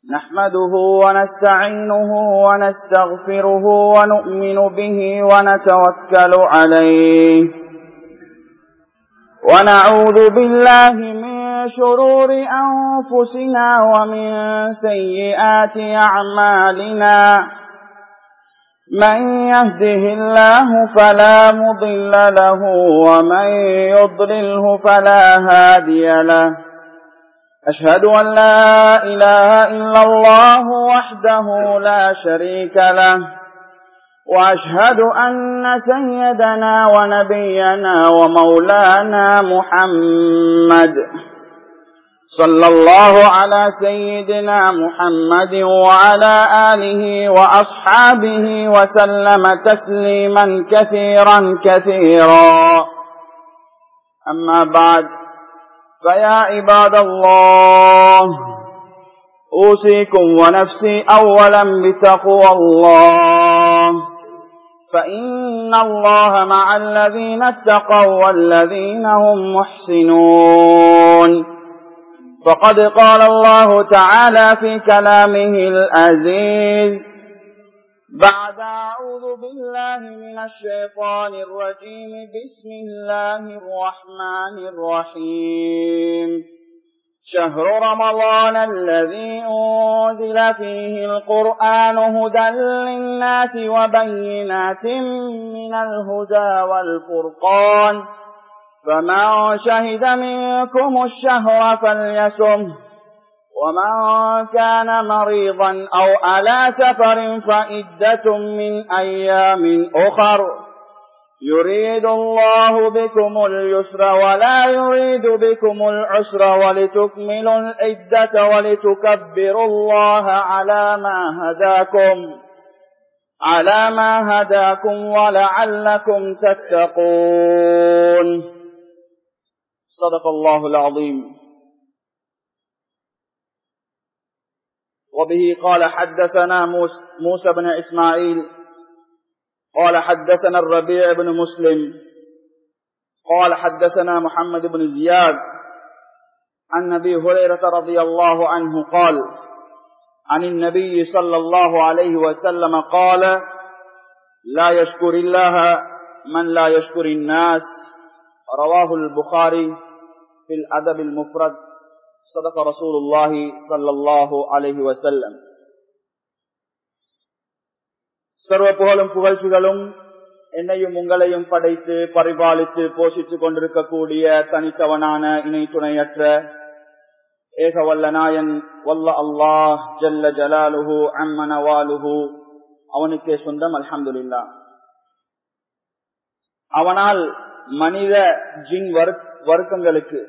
نحمده ونستعينه ونستغفره ونؤمن به ونتوكل عليه ونعوذ بالله من شرور أنفسنا ومن سيئات أعمالنا من يهده الله فلا مضل له ومن يضلله فلا هادي له أشهد أن لا إله إلا الله وحده لا شريك له وأشهد أن سيدنا ونبينا ومولانا محمد صلى الله على سيدنا محمد وعلى آله وأصحابه وسلم تسليما كثيرا كثيرا أما بعد فيا عباد الله أوصيكم ونفسي أولا بتقوى الله فإن الله مع الذين اتقوا والذين هم محسنون فقد قال الله تعالى في كلامه العزيز بعد أعوذ بالله من الشيطان الرجيم بسم الله الرحمن الرحيم شهر رمضان الذي أنزل فيه القرآن هدى للناس وبينات من الهدى والفرقان فمن شهد منكم الشهر فليسمه ومن كان مريضا أو على سفر فإدة من أيام أخر يريد الله بكم اليسر ولا يريد بكم العسر ولتكملوا العدة ولتكبروا الله على ما هداكم على ما هداكم ولعلكم تتقون صدق الله العظيم وبه قال حدثنا موسى بن إسماعيل قال حدثنا الربيع بن مسلم قال حدثنا محمد بن زياد عن نبي هريرة رضي الله عنه قال عن النبي صلى الله عليه وسلم قال لا يشكر الله من لا يشكر الناس رواه البخاري في الأدب المفرد صدق رسول الله صلى الله عليه وسلم சர்வ புகழும் புகழ்ச்சிகளும் என்னையும் உங்களையும் படைத்து பரிபாலித்து போஷித்துக் கொண்டிருக்கக்கூடிய தனித்தவனான இணை துணையற்ற ஏக வல்ல நாயன் வல்ல அல்லாஹ் ஜல்ல ஜலாலுஹு அம்மனவாலுஹு அவனுக்கே சொந்தம் அல்ஹம்துல்லா அவனால் மனித ஜின் வர்க்கங்களுக்கு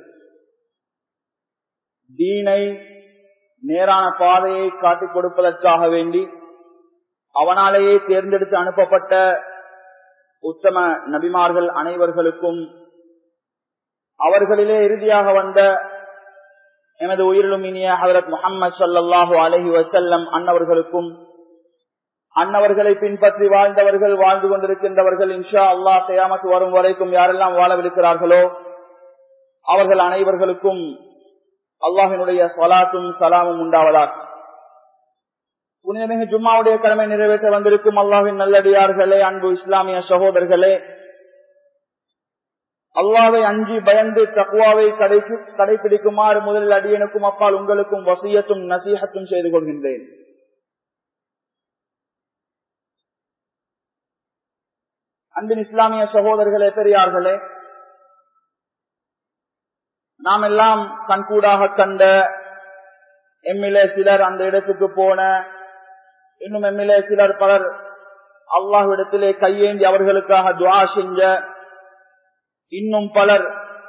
தீனை நேரான பாதையை காட்டிக் கொடுப்பதற்காக வேண்டி அவனாலேயே தேர்ந்தெடுத்து அனுப்பப்பட்ட உத்தம நபிமார்கள் அனைவர்களுக்கும் அவர்களிலே இறுதியாக வந்த எமது உயிரிலும் இனிய ஹதரத் முகமது சல்லாஹூ அலஹி வசல்லம் அன்னவர்களுக்கும் அன்னவர்களை பின்பற்றி வாழ்ந்தவர்கள் வாழ்ந்து கொண்டிருக்கின்றவர்கள் இன்ஷா அல்லா செய்யாமக்கு வரும் வரைக்கும் யாரெல்லாம் வாழவிருக்கிறார்களோ அவர்கள் அனைவர்களுக்கும் அல்லாஹினுடைய சலாத்தும் சலாமும் உண்டாவதாக புனிதமிகு ஜும்மாவுடைய கடமை நிறைவேற்ற வந்திருக்கும் அல்லாஹின் நல்லடியார்களே அன்பு இஸ்லாமிய சகோதரர்களே அல்லாவை அஞ்சி பயந்து தக்குவாவை கடைக்கு கடைபிடிக்குமாறு முதலில் அடியனுக்கும் அப்பால் உங்களுக்கும் வசியத்தும் நசீகத்தும் செய்து கொள்கின்றேன் அன்பின் இஸ்லாமிய சகோதரர்களே பெரியார்களே நாம் எல்லாம் கண்கூடாக கண்ட எம்எல்ஏ சிலர் அந்த இடத்துக்கு போன இன்னும் எம்எல்ஏ சிலர் பலர் அல்லாஹ்விடத்திலே கையேந்தி அவர்களுக்காக துவா செஞ்ச இன்னும் பலர்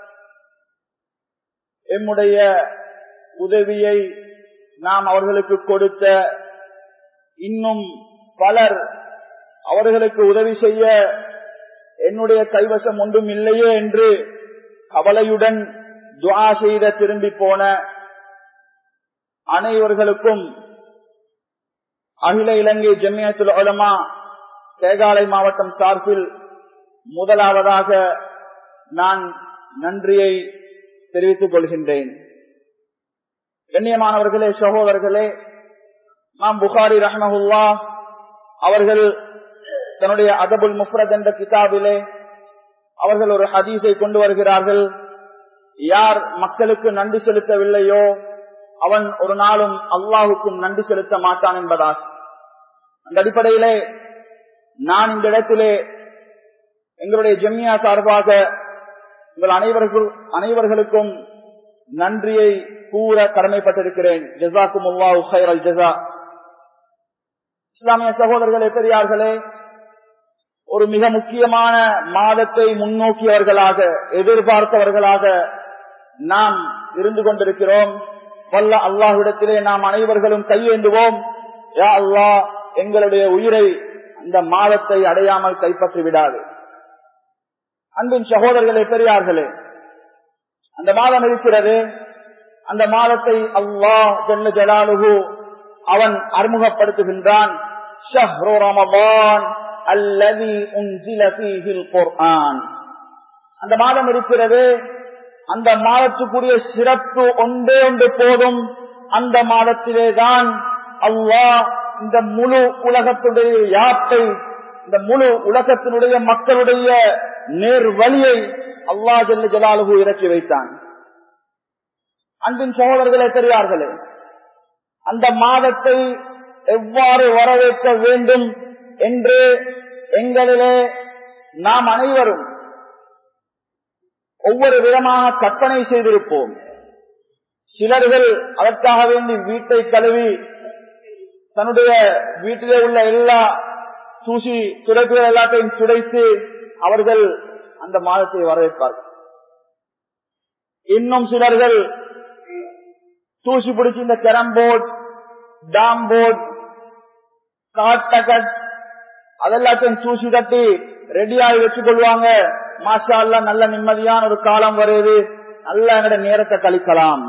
எம்முடைய உதவியை நாம் அவர்களுக்கு கொடுத்த இன்னும் பலர் அவர்களுக்கு உதவி செய்ய என்னுடைய கைவசம் ஒன்றும் இல்லையே என்று கவலையுடன் துவா செய்த திரும்பி போன அனைவர்களுக்கும் அகில இலங்கை ஜம்மியத்துல் உலமா கேகாலை மாவட்டம் சார்பில் முதலாவதாக நான் நன்றியை தெரிவித்துக் கொள்கின்றேன் கண்ணியமானவர்களே சகோதரர்களே நாம் புகாரி ரஹமஹுல்லா அவர்கள் தன்னுடைய அதபுல் முஃப்ரத் என்ற கிதாபிலே அவர்கள் ஒரு ஹதீஸை கொண்டு வருகிறார்கள் யார் மக்களுக்கு நன்றி செலுத்தவில்லையோ அவன் ஒரு நாளும் அல்லாஹுக்கும் நன்றி செலுத்த மாட்டான் என்பதாக அந்த அடிப்படையிலே நான் இந்த இடத்திலே எங்களுடைய ஜெமியா சார்பாக உங்கள் அனைவர்கள் அனைவர்களுக்கும் நன்றியை கூற கடமைப்பட்டிருக்கிறேன் ஜசாக்கும் அல்லாஹு ஹைரல் ஜசா இஸ்லாமிய சகோதரர்களே பெரியார்களே ஒரு மிக முக்கியமான மாதத்தை முன்னோக்கியவர்களாக எதிர்பார்த்தவர்களாக நாம் இருந்து கொண்டிருக்கிறோம் வல்ல அல்லாஹ்விடத்திலே நாம் அனைவர்களும் கையேந்துவோம் யா அல்லாஹ் எங்களுடைய உயிரை அந்த மாதத்தை அடையாமல் கைப்பற்றி விடாது அன்பின் சகோதரர்களே பெரியார்களே அந்த மாதம் இருக்கிறது அந்த மாதத்தை அல்லாஹ் ஜல்ல ஜலாலுகு அவன் அறிமுகப்படுத்துகின்றான் ஷஹ்ரு ரமபான் அல்லதி உன்சில ஃபீஹில் குர்ஆன் அந்த மாதம் இருக்கிறது அந்த மாதத்துக்குரிய சிறப்பு ஒன்றே ஒன்று போதும் அந்த மாதத்திலே தான் அல்லாஹ் இந்த முழு உலகத்துடைய யாப்பை இந்த முழு உலகத்தினுடைய மக்களுடைய நேர் வழியை அல்லா ஜல்ல ஜலாலுகு இறக்கி வைத்தான் அன்பின் சகோதரர்களே தெரியார்களே அந்த மாதத்தை எவ்வாறு வரவேற்க வேண்டும் என்று எங்களிலே நாம் அனைவரும் ஒவ்வொரு விதமாக கற்பனை செய்திருப்போம் சிலர்கள் அதற்காக வேண்டி வீட்டை கழுவி தன்னுடைய வீட்டிலே உள்ள எல்லா தூசி துடைப்புகள் எல்லாத்தையும் துடைத்து அவர்கள் அந்த மாதத்தை வரவேற்பார்கள் இன்னும் சிலர்கள் தூசி பிடிச்சி இந்த கேரம் போர்ட் டாம் போர்ட் காட்டகட் அதெல்லாத்தையும் தூசி தட்டி ரெடியாகி வச்சுக் கொள்வாங்க மாஷா அல்லா நல்ல நிம்மதியான ஒரு காலம் வருது நல்ல எங்கட நேரத்தை கழிக்கலாம்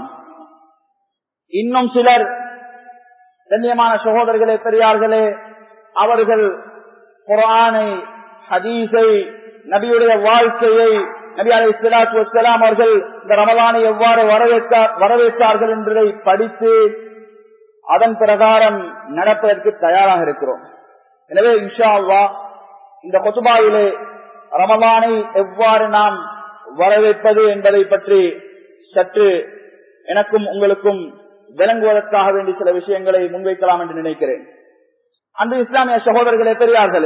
இன்னும் சிலர் கண்ணியமான சகோதரர்களே பெரியார்களே அவர்கள் குரானை ஹதீஸை நபியுடைய வாழ்க்கையை நபி அலை சலாத்து வசலாம் அவர்கள் இந்த ரமலானை எவ்வாறு வரவேற்றார் வரவேற்றார்கள் என்பதை படித்து அதன் பிரகாரம் நடப்பதற்கு தயாராக இருக்கிறோம் எனவே இன்ஷா அல்லா இந்த கொத்துபாவிலே ரமலானை எவ்வாறு நாம் வரவேற்பது என்பதை பற்றி சற்று எனக்கும் உங்களுக்கும் விளங்குவதற்காக வேண்டி சில விஷயங்களை முன்வைக்கலாம் என்று நினைக்கிறேன் அன்று இஸ்லாமிய சகோதரர்களே பெரியார்களே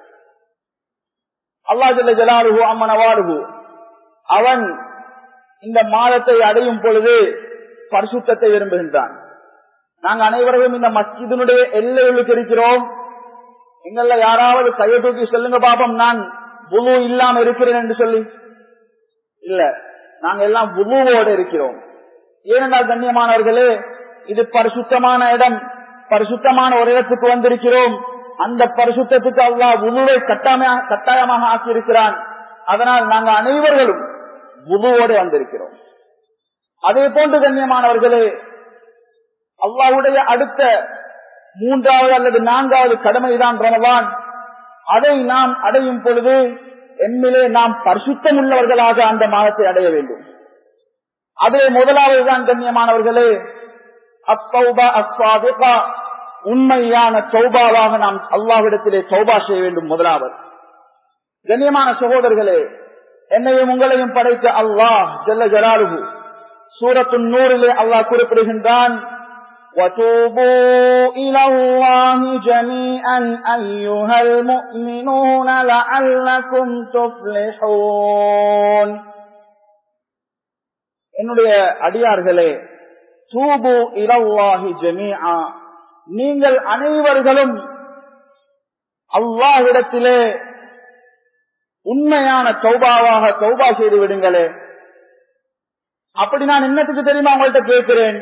அல்லா ஜல்ல ஜலாலுகு அம்மன் அவாலுகு அவன் இந்த மாதத்தை அடையும் பொழுது பரிசுத்தத்தை விரும்புகின்றான் நாங்கள் அனைவரும் இந்த மஸ்ஜிதனுடைய எல்லைகளுக்கு இருக்கிறோம் எங்கள யாராவது கையை தூக்கி சொல்லுங்க பாப்போம் நான் புழு இல்லாம இருக்கிறேன் என்று சொல்லி இல்ல நாங்க எல்லாம் புழுவோடு இருக்கிறோம் ஏனென்றால் கண்ணியமானவர்களே இது பரிசுத்தமான இடம் பரிசுத்தமான ஒரு இடத்துக்கு வந்திருக்கிறோம் அந்த பரிசுத்தத்துக்கு அல்லா உழுவை கட்டாயமாக கட்டாயமாக ஆக்கியிருக்கிறான் அதனால் நாங்கள் அனைவர்களும் உழுவோடு வந்திருக்கிறோம் அதே போன்று கண்ணியமானவர்களே அல்லாவுடைய அடுத்த மூன்றாவது அல்லது நான்காவது கடமைதான் ரமவான் அதை நாம் அடையும் பொழுது எம்மிலே நாம் பரிசுத்தம் உள்ளவர்களாக அந்த மாதத்தை அடைய வேண்டும் அதே முதலாவது தான் கண்ணியமானவர்களே அத்தௌபா அஸ்வாதிகா உண்மையான சௌபாவாக நாம் அல்லாவிடத்திலே சௌபா செய்ய வேண்டும் முதலாவது கண்ணியமான சகோதரர்களே என்னையும் உங்களையும் படைத்த அல்லாஹ் ஜல்ல ஜலாலுகு சூரத்து நூறிலே அல்லாஹ் குறிப்பிடுகின்றான் وتوبوا إلى الله جميعا أيها المؤمنون لعلكم تفلحون என்னுடைய அடியார்களே தூபு இலல்லாஹி ஜமீஆ நீங்கள் அனைவர்களும் அல்லாஹிடத்திலே உண்மையான தௌபாவாக தௌபா செய்து விடுங்களே அப்படி நான் என்னத்துக்கு தெரியுமா உங்கள்கிட்ட கேட்கிறேன்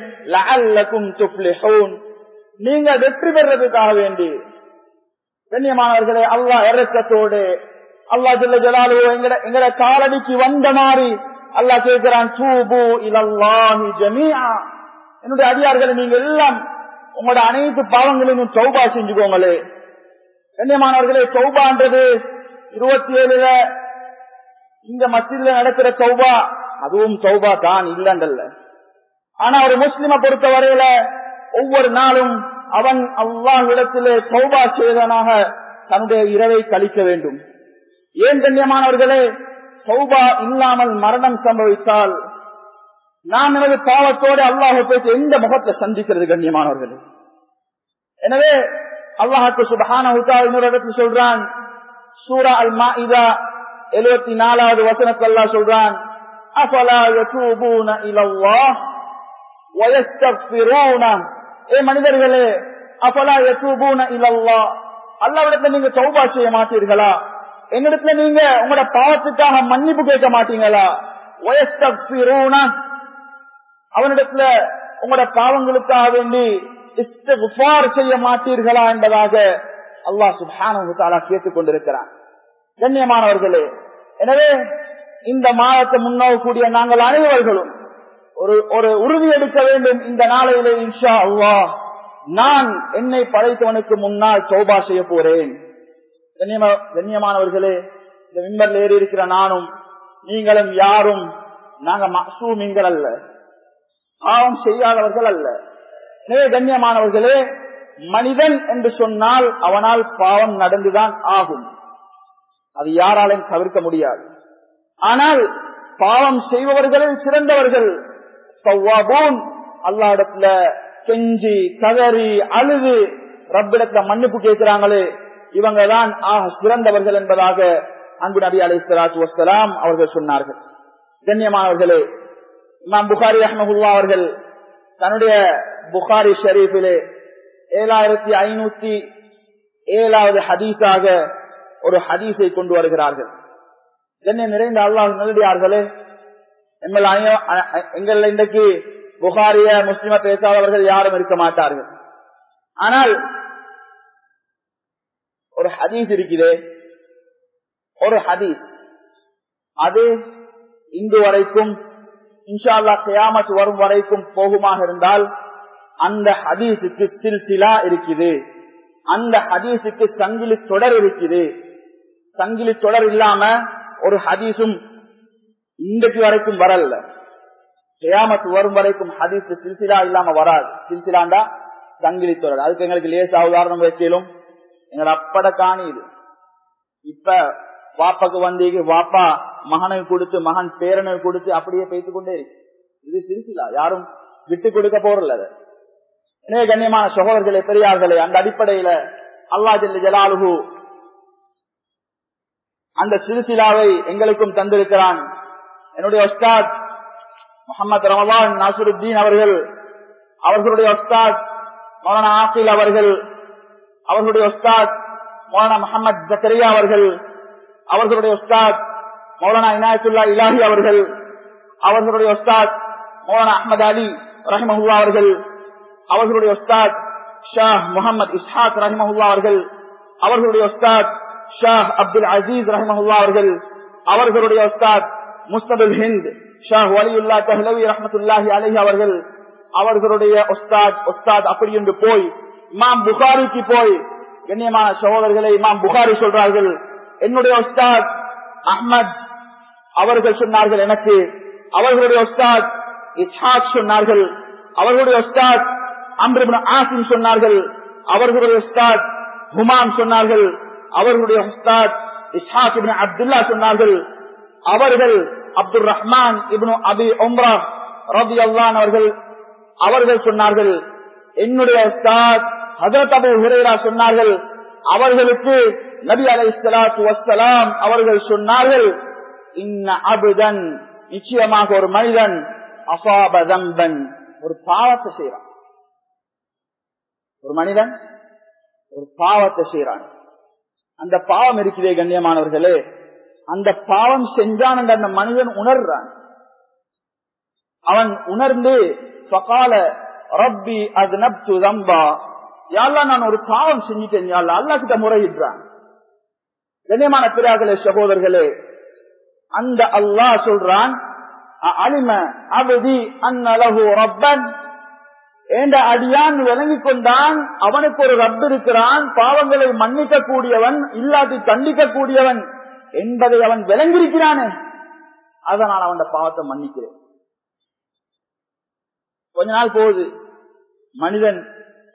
நீங்க வெற்றி பெறதுக்காக வேண்டி கண்ணியமானவர்களே அல்லாஹ் இறக்கத்தோடு அல்லா ஜல்ல ஜலாலு எங்கட எங்கட காலடிக்கு வந்த மாதிரி அல்லாஹ் கேட்கிறான் தூபு இலல்லாஹி ஜமீஆ என்னுடைய அடியார்களை நீங்க எல்லாம் உங்களோட அனைத்து பாவங்களையும் சௌபா செஞ்சுக்கோங்களே கண்ணியமானவர்களே சௌபான்றது இருபத்தி ஏழுல இந்த மத்தியில நடக்கிற சௌபா அதுவும் சௌபா தான் இல்லங்கல்ல ஆனா ஒரு முஸ்லிம பொறுத்த வரையில ஒவ்வொரு நாளும் அவன் அல்லாஹ்விடத்திலே சௌபா செய்தவனாக தன்னுடைய இரவை கழிக்க வேண்டும் ஏன் கண்ணியமானவர்களே சௌபா இல்லாமல் மரணம் சம்பவித்தால் நான் எனது பாவத்தோடு அல்லாஹ் பேசி எந்த முகத்தை சந்திக்கிறது கண்ணியமானவர்களே எனவே அல்லாஹாக்கு சுபஹான இன்னொரு இடத்துல சொல்றான் சூரா அல் மாஇதா எழுபத்தி நாலாவது வசனத்தில் அல்லாஹ் சொல்றான் அஃபலா யதூபூன இலல்லாஹ் வயஸ்தக்ஃபிரூன ஏ மனிதர்களே அஃபலா யதூபூன இலல்லாஹ் அல்லாஹ்விடத்துல நீங்க தௌபா செய்ய மாட்டீர்களா என்னிடத்துல நீங்க உங்களோட பாவத்துக்காக மன்னிப்பு கேட்க மாட்டீங்களா வயஸ்தக்ஃபிரூன அவனிடத்துல உங்களோட பாவங்களுக்காக வேண்டி இஸ்திஃபார் செய்ய மாட்டீர்களா என்பதாக அல்லாஹ் சுப்ஹானஹு தஆலா கேட்டுக் கொண்டிருக்கிறான் கண்ணியமானவர்களே எனவே இந்த மாதத்தை முன்னோக்கக்கூடிய நாங்கள் அனைவர்களும் ஒரு ஒரு உறுதி எடுக்க வேண்டும் இந்த நாளையிலே இன்ஷா அல்லாஹ் நான் என்னை படைத்தவனுக்கு முன்னால் சோபா செய்ய போறேன் கண்ணியமா- கண்ணியமானவர்களே இந்த மிம்பர்ல ஏறி இருக்கிற நானும் நீங்களும் யாரும் நாங்க மசூமிங்கள் அல்ல பாவம் செய்யாதவர்கள் அல்ல எனவே கண்ணியமானவர்களே மனிதன் என்று சொன்னால் அவனால் பாவம் நடந்துதான் ஆகும் அது யாராலையும் தவிர்க்க முடியாது ஆனால் பாவம் செய்பவர்களில் சிறந்தவர்கள் அல்லா இடத்துல கெஞ்சி கதறி அழுது ரப்பிடத்துல மன்னிப்பு கேட்கிறாங்களே இவங்க தான் ஆக சிறந்தவர்கள் என்பதாக அன்பு நபி அலி சலாத்து வசலாம் அவர்கள் சொன்னார்கள் கண்ணியமானவர்களே இமாம் புகாரி அஹமதுல்லா அவர்கள் தன்னுடைய புகாரி ஷரீஃபிலே ஏழாயிரத்தி ஐநூத்தி ஏழாவது ஹதீஸாக ஒரு ஹதீஸை கொண்டு வருகிறார்கள் கண்ணியம் நிறைந்த அல்லாஹ் நல்லடியார்களே எங்கள் அனைவ- அ- அ- எங்கள் இன்றைக்கு புகாரிய முஸ்லிம பேசாதவர்கள் யாரும் இருக்க மாட்டார்கள் ஆனால் ஒரு ஹதீஸ் இருக்குதே ஒரு ஹதீஸ் அது இன்று வரைக்கும் இன்ஷா அல்லாஹ் கியாமத் வரும் வரைக்கும் போகுமாக இருந்தால் அந்த ஹதீஸுக்கு சில்சிலா இருக்குது அந்த ஹதீஸுக்கு சங்கிலி தொடர் இருக்குது சங்கிலி தொடர் இல்லாம ஒரு ஹதீஸும் இன்றைக்கு வரைக்கும் வரல கியாமத் வரும் வரைக்கும் ஹதீஸ் சில்சிலா இல்லாம வராது சில்சிலாண்டா சங்கிலி தொடர் அதுக்கு எங்களுக்கு லேசா உதாரணம் வைக்கலும் எங்களோட அப்பட காணி இது இப்ப வாப்பாக்கு வந்தீங்க வாப்பா மகனுக்கு கொடுத்து மகன் பேரனுக்கு கொடுத்து அப்படியே பேசிக் கொண்டே இருக்கு இது சிரிசிலா யாரும் விட்டு கொடுக்க போறல அதை. எனவே கண்ணியமான சகோதரர்களே பெரியார்களே அந்த அடிப்படையில அல்லா ஜல்ல ஜலாலுஹு அந்த சிறுசிலாவை எங்களுக்கும் தந்திருக்கிறான் என்னுடைய ஒஸ்தாத் முகமது ரமலான் நாசுருத்தீன் அவர்கள் அவர்களுடைய ஒஸ்தாத் மௌலானா ஆசில் அவர்கள் அவர்களுடைய உஸ்தாத் மௌலானா முகமது ஜக்கரியா அவர்கள் அவர்களுடைய உஸ்தாத் மௌலானா இனாயத்துல்லா இலாஹி அவர்கள் அவர்களுடைய உஸ்தாத் மௌலானா அஹமது அலி ரஹிமஹுல்லா அவர்கள் அவர்களுடைய உஸ்தாத் ஷாஹ் முகமது இஸ்ஹாக் ரஹிமஹுல்லா அவர்கள் அவர்களுடைய உஸ்தாத் ஷாஹ் அப்துல் அசீஸ் ரஹிமஹுல்லா அவர்கள் அவர்களுடைய உஸ்தாத் முஸ்தபுல் ஹிந்த் ஷாஹ் வலியுல்லா தஹ்லவி ரஹமத்துல்லாஹி அலஹி அவர்கள் அவர்களுடைய உஸ்தாத் உஸ்தாத் அப்படி என்று போய் இமாம் புகாரிக்கு போய் கண்ணியமான சகோதரர்களை இமாம் புகாரி சொல்றார்கள் என்னுடைய உஸ்தாத் அஹ்மத் அவர்கள் சொன்னார்கள் எனக்கு அவர்களுடைய உஸ்தாத் இஸ்ஹாக் சொன்னார்கள் அவர்களுடைய உஸ்தாத் அம்ரிபின் ஆசிம் சொன்னார்கள் அவர்களுடைய உஸ்தாத் ஹுமாம் சொன்னார்கள் அவர்களுடைய உஸ்தாத் இஸ்ஹாக் இப்னு அப்துல்லா சொன்னார்கள் அவர்கள் அப்துல் ரஹ்மான் இப்னு அபி உம்ரா ரபி அல்லான் அவர்கள் அவர்கள் சொன்னார்கள் என்னுடைய உஸ்தாத் ஹசரத் அபு ஹுரேரா சொன்னார்கள் அவர்களுக்கு நபி அலை சலாத்து வசலாம் அவர்கள் சொன்னார்கள் இன்ன அபுதன் நிச்சயமாக ஒரு மனிதன் அசாபதம்பன் ஒரு பாவத்தை செய்யறான் ஒரு மனிதன் ஒரு பாவத்தை செய்யறான் அந்த பாவம் இருக்கிறே கண்ணியமானவர்களே அந்த பாவம் செஞ்சான் என்று அந்த மனிதன் உணர்றான் அவன் உணர்ந்து பகால ரப்பி அத்னப்து தம்பா யாழ்லா நான் ஒரு பாவம் செஞ்சிட்டேன் யாழ்லா அல்லா கிட்ட முறையிடுறான் கண்ணியமான பிறார்களே சகோதரர்களே அந்த அல்லாஹ் சொல்றான் அலிம அபதி அன்னலகு ரப்பன் என்ற அடியான் விளங்கிக் கொண்டான் அவனுக்கு ஒரு ரப் இருக்கிறான் பாவங்களை மன்னிக்க கூடியவன் இல்லாட்டி தண்டிக்க கூடியவன் என்பதை அவன் விளங்கியிருக்கிறானே அதனால் அவன் பாவத்தை மன்னிக்கிறேன் கொஞ்ச நாள் போகுது மனிதன்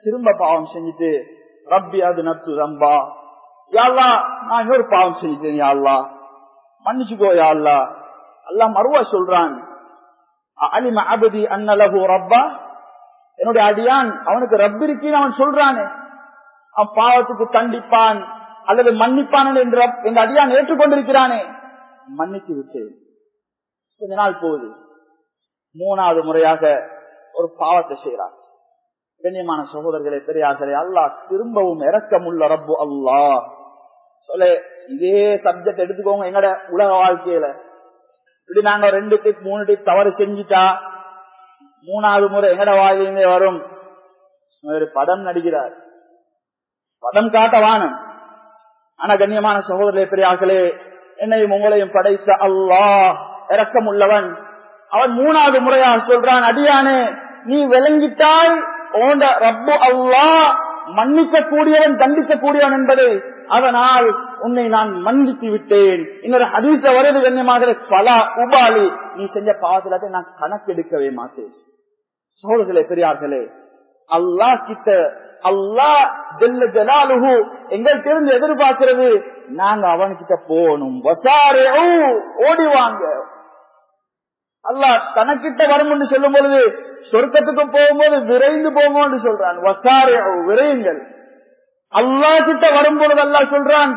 திரும்ப பாவம் செஞ்சுட்டு ரப்பி அது நத்து ரம்பா யாழ்லா நான் இன்னொரு பாவம் செஞ்சுட்டேன் யாழ்லா மன்னிச்சுக்கோ யாழ்லா அல்லா மறுவா சொல்றான் அலிம அபதி அன்னலகு ரப்பா என்னுடைய அடியான் அவனுக்கு ரப் இருக்கின்னு அவன் சொல்றானே அவன் பாவத்துக்கு கண்டிப்பான் அல்லது மன்னிப்பான் என்று எங்க அடியான் ஏற்றுக்கொண்டிருக்கிறானே மன்னித்து விட்டேன் கொஞ்ச நாள் போகுது மூணாவது முறையாக ஒரு பாவத்தை செய்யறான் கண்ணியமான சகோதரர்களே பெரியார்களே அல்லாஹ் திரும்பவும் இறக்கமுள்ள ரப்பு அல்லாஹ் சொல்ல இதே சப்ஜெக்ட் எடுத்துக்கோங்க எங்கட உலக வாழ்க்கையில இப்படி நாங்க ரெண்டு டிப் மூணு டிப் தவறு செஞ்சுட்டா மூணாவது முறை எங்கட வாழ்க்கையிலே வரும் ஒரு படம் நடிக்கிறார் படம் காட்ட வானம் ஆனா கண்ணியமான சகோதரர்களே பெரியார்களே என்னையும் உங்களையும் படைத்த அல்லாஹ் இறக்கம் உள்ளவன் அவன் மூணாவது முறையாக சொல்றான் அடியானே நீ விளங்கிட்டால் ஓண்ட ரப்பு அல்லா மன்னிக்க கூடியவன் தண்டிக்க கூடியவன் என்பதை அதனால் உன்னை நான் மன்னித்து விட்டேன் இன்னொரு ஹதீச வருது கண்ணியமாக பல உபாலி நீ செஞ்ச பாவத்தில நான் கணக்கெடுக்கவே மாட்டேன் சோழர்களே பெரியார்களே அல்லா கிட்ட அல்லா ஜெல்ல ஜலாலுஹு எங்கள்கிட்ட இருந்து எதிர்பார்க்கிறது நாங்க அவன்கிட்ட போகணும் ஓடிவாங்க அல்லா தனக்கிட்ட வரும் சொல்லும் பொழுது சொர்க்கத்துக்கு போகும்போது விரைந்து போங்கன்னு சொல்றான் வசாரே விரையுங்கள் அல்லா கிட்ட வரும் பொழுது அல்லா சொல்றான்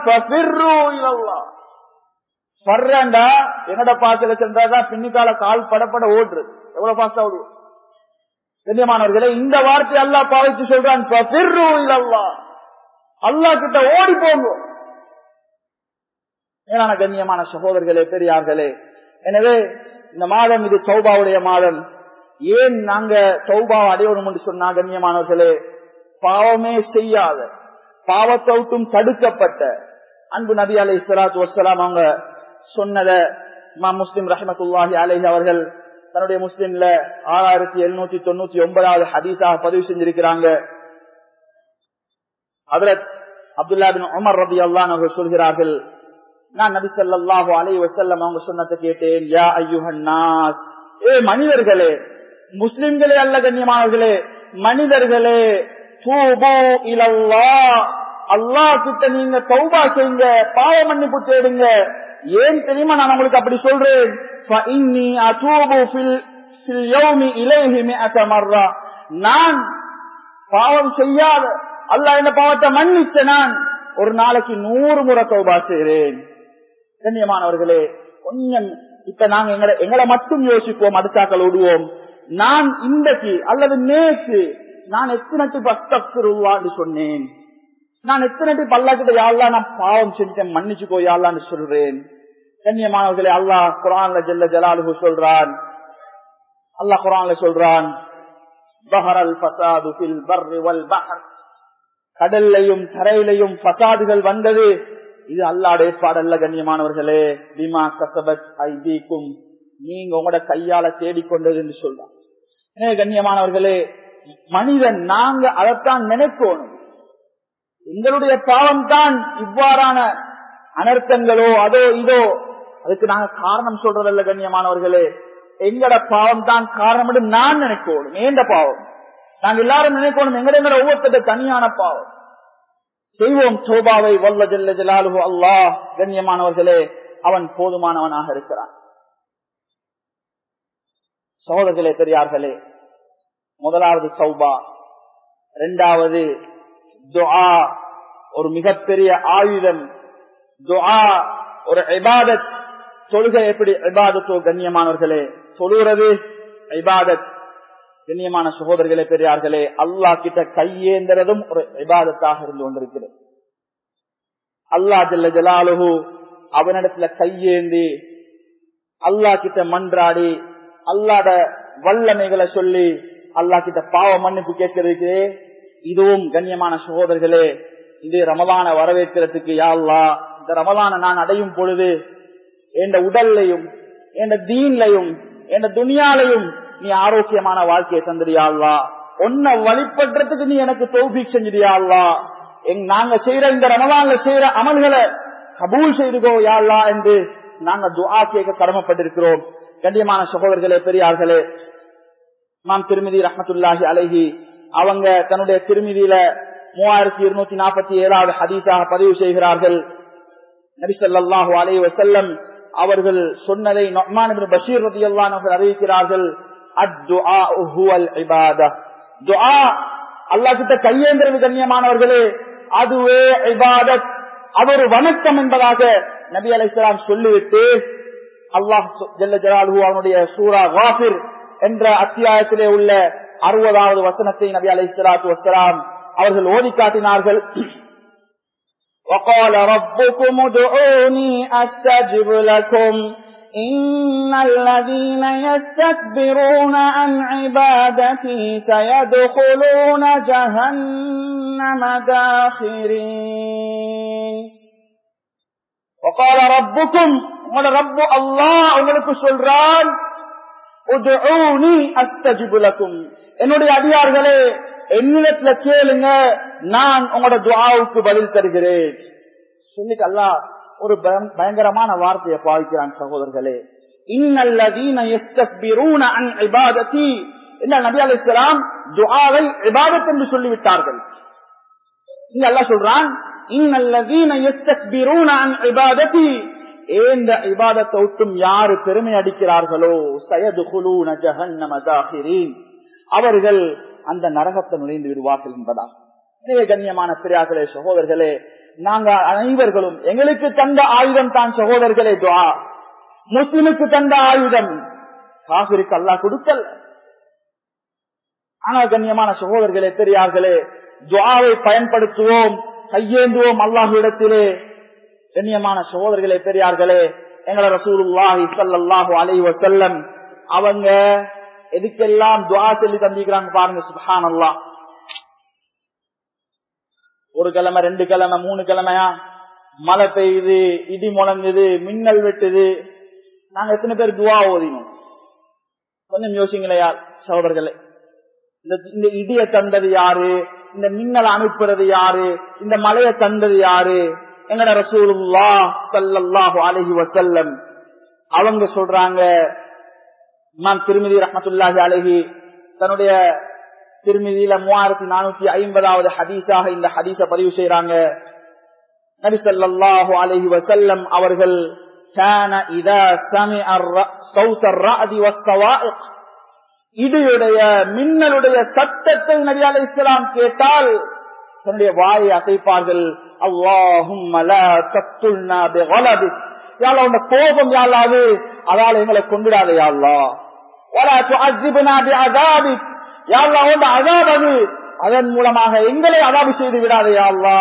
என்னோட பாசல சென்றாதான் பின்னிக்கால கால் படப்பட ஓடுறது எவ்வளவு பாஸ்டா ஓடுவோம் கண்ணியமானவர்களே இந்த வார்த்தை அல்லா பாவிச்சு சொல்றான் அல்லா கிட்ட ஓடி போங்க மேலான கண்ணியமான சகோதரர்களே பெரியார்களே எனவே இந்த மாதம் இது சௌபாவுடைய மாதம் ஏன் நாங்க சௌபாவை அடையணும் என்று சொன்னா கண்ணியமானவர்களே பாவமே செய்யாத பாவத்தவுட்டும் தடுக்கப்பட்ட அன்பு நபி அலை சலாத்து வசலாம் அவங்க சொன்னத முஸ்லிம் ரஹமத்துல்லாஹி அலேஹி அவர்கள் தன்னுடைய முஸ்லிம்ல ஆறாயிரத்தி எழுநூத்தி தொண்ணூத்தி ஒன்பதாவது ஹதீஸாக பதிவு செஞ்சிருக்கிறாங்க ஹதரத் அப்துல்லா பின் உமர் ரபி அல்லான் அவர்கள் சொல்கிறார்கள் நான் நபி சொல்லாஹு அலை வசல்லம் அவங்க சொன்னதை கேட்டேன் யா ஐயுஹன்னாஸ் ஏ மனிதர்களே முஸ்லிம்களே அல்ல கண்ணியமானவர்களே மனிதர்களே தூபு இலல்லா அல்லாஹ் கிட்ட நீங்க தௌபா செய்யுங்க பாவ மன்னிப்பு தேடுங்க ஏன் தெரியுமா நான் உங்களுக்கு அப்படி சொல்றேன் நான் பாவம் செய்யாத அல்ல என்ன பாவத்தை மன்னிச்ச நான் ஒரு நாளைக்கு நூறு முறை தௌபா செய்கிறேன் கண்ணியமானவர்களே கொஞ்சம் இப்ப நாங்க எங்களை எங்களை மட்டும் யோசிப்போம் அடுத்தாக்கள் விடுவோம் நான் இன்றைக்கு அல்லது நேற்று நான் எத்தனை பக்தருவான்னு சொன்னேன் நான் எத்தனை பல்லாக்கிட்ட யாழ்லா நான் பாவம் செஞ்சேன் மன்னிச்சுக்கோ யாழ்லான்னு சொல்றேன் கண்ணியமானவர்களே அல்லாஹ் குரான்ல ஜெல்ல ஜலாலுஹு சொல்றான் அல்லாஹ் குரான்ல சொல்றான் பஹரல் ஃபசாது ஃபில் பர்ரி வல் பஹர் கடல்லையும் தரையிலையும் பசாதுகள் வந்தது இது அல்லாட ஏற்பாடல்ல கண்ணியமானவர்களே பீமா கசபத் ஐதீக்கும் நீங்க உங்களோட கையால தேடிக்கொண்டது என்று சொல்றான் எனவே கண்ணியமானவர்களே மனிதன் நாங்க அதைத்தான் நினைக்கணும் எங்களுடைய பாவம் தான் இவ்வாறான அனர்த்தங்களோ அதோ இதோ அதுக்கு நாங்க காரணம் சொல்றதல்ல கண்ணியமானவர்களே எங்கட பாவம் தான் காரணம் என்று நான் நினைக்கணும் ஏண்ட பாவம் நாங்க எல்லாரும் நினைக்கணும் எங்கட எங்கட ஒவ்வொருத்தர தனியான பாவம் செய்வோம் சோபாவை வல்ல ஜெல்ல ஜலாலுஹு அல்லாஹ் கண்ணியமானவர்களே அவன் போதுமானவனாக இருக்கிறான் சகோதரர்களே பெரியார்களே முதலாவது சௌபா இரண்டாவது துஆ ஒரு மிகப்பெரிய ஆயுதம் துஆ ஒரு இபாதத் தொழுகை எப்படி இபாதத்தோ கண்ணியமானவர்களே சொல்லுறது இபாதத் கண்ணியமான சகோதரர்களே பெரியார்களே அல்லா கிட்ட கையேந்திரதும் ஒரு இபாதத்தாக இருந்து கொண்டிருக்கிறது அல்லா ஜல்ல ஜலாலுஹு அவனிடத்துல கையேந்தி அல்லா கிட்ட மன்றாடி அல்லாட வல்லமைகளை சொல்லி அல்லா கிட்ட பாவ மன்னிப்பு கேட்கறதுக்கு இதுவும் கண்ணியமான சகோதரர்களே இது ரமலான வரவேற்கிறதுக்கு யாழ்லா இந்த ரமலான நான் அடையும் பொழுது என் உடல்லையும் என் தீன்லையும் என் துணியாலையும் நீ ஆரோக்கியமான வாழ்க்கையை தந்துடியாள்லா உன்னை வழிபடுறதுக்கு நீ எனக்கு தௌபிக் செஞ்சிடியாள்லா எங் நாங்க செய்யற இந்த ரமலான்ல செய்யற அமல்களை கபூல் செய்துகோ யாழ்லா என்று நாங்க துஆ கேட்க கடமைப்பட்டிருக்கிறோம் கண்ணியமான சகோதரர்களே பெரியார்களே நாம் திருமதி ரஹமத்துல்லாஹி அலஹி அவங்க தன்னுடைய திருமதியில மூவாயிரத்தி இருநூத்தி நாற்பத்தி ஏழாவது ஹதீஸாக பதிவு செய்கிறார்கள் நபி ஸல்லல்லாஹு அலைஹி வஸல்லம் அவர்கள் சொன்னதை நொஹ்மான் இப்னு பஷீர் ரலியல்லாஹு அன்ஹு அறிவிக்கிறார்கள் அத்துஆ ஹுவல் இபாதா துஆ அல்லாஹ் கிட்ட கையேந்திரது கண்ணியமானவர்களே அதுவே இபாதத் அது ஒரு வணக்கம் என்பதாக நபி அலைஹிஸ்ஸலாம் சொல்லிவிட்டு அல்லாஹ் ஜல்ல ஜலாலுஹு அவனுடைய சூரா காஃபிர் என்ற அத்தியாயத்திலே உள்ள அறுபதாவது வசனத்தை நபி அலைஹிஸ்ஸலாத்து வஸ்ஸலாம் அவர்கள் ஓதி காட்டினார்கள் وقال ربكم ادعوني استجب لكم إن الذين يستكبرون عن عبادتي سيدخلون جهنم داخرين وقال ربكم உங்களோட ரப்பு அல்லாஹ் உங்களுக்கு சொல்றான் உதுஊனி அஸ்தஜிபு லக்கும் என்னுடைய அடியார்களே என்னிடத்துல கேளுங்க நான் உங்களோட துவாவுக்கு பதில் தருகிறேன் சொல்லிட்டு அல்லாஹ் ஒரு பயம்- பயங்கரமான வார்த்தையை பாவிக்கிறான் சகோதரர்களே இன்னல்லதீன யஸ்தக்பிரூன அன் இபாதத்தி என்ன நபி அலைஹிஸ்ஸலாம் துஆவை இபாதத் என்று சொல்லிவிட்டார்கள் இங்க அல்லாஹ் சொல்றான் இன்னல்லதீன யஸ்தக்பிரூன அன் இபாதத்தி ஏந்த இபாதத்தை விட்டும் யாரு பெருமை அடிக்கிறார்களோ சயதுகுலூன ஜஹன்னம தாஹிரீன் அவர்கள் அந்த நரகத்தை நுழைந்து விடுவார்கள் என்பதா இதே கண்ணியமான பிரியார்களே சகோதரர்களே நாங்க அனைவர்களும் எங்களுக்கு தந்த ஆயுதம் தான் சகோதரர்களே துவா முஸ்லிமுக்கு தந்த ஆயுதம் காபிருக்கு அல்லாஹ் கொடுக்கல ஆனால் கண்ணியமான சகோதரர்களே பெரியார்களே துவாவை பயன்படுத்துவோம் கையேந்துவோம் அல்லாஹ்விடத்திலே கண்ணியமான சகோதரர்களே பெரியார்களே எங்களை ரசூலுல்லாஹி ஸல்லல்லாஹு அலைஹி வஸல்லம் அவங்க எதுக்கெல்லாம் துஆ சொல்லி தந்திக்கிறாங்க பாருங்க சுப்ஹானல்லாஹ் ஒரு கிழமை ரெண்டு கிழமை மூணு கிழமையா மழை பெய்யுது இடி முழங்குது மின்னல் வெட்டுது நாங்க எத்தனை பேர் துவா ஓதினோம் கொஞ்சம் யோசிங்களேயா சகோதரர்களே இந்த இந்த இடிய தந்தது யாரு இந்த மின்னல் அனுப்புறது யாரு இந்த மலையை தந்தது யாரு எங்கட ரசூலுல்லா ஸல்லல்லாஹு அலைஹி வஸல்லம் அவங்க சொல்றாங்க இமாம் திருமதி ரஹமத்துல்லாஹி அலைஹி தன்னுடைய திருமதியில மூவாயிரத்தி நானூத்தி ஐம்பதாவது ஹதீஸாக இந்த ஹதீஸ பதிவு செய்யறாங்க நபி ஸல்லல்லாஹு அலைஹி வஸல்லம் அவர்கள் كان اذا سمع الر- صوت الرعد والصواعق இடியுடைய மின்னலுடைய சத்தத்தை நபி அலை இஸ்லாம் கேட்டால் தன்னுடைய வாயை அசைப்பார்கள் அல்லாஹும் உன் கோபம் யாழாது அதால எங்களை கொண்டுடாதே யாழ்லா அதாவது அதன் மூலமாக எங்களை அதாபு செய்து விடாதே யாழ்லா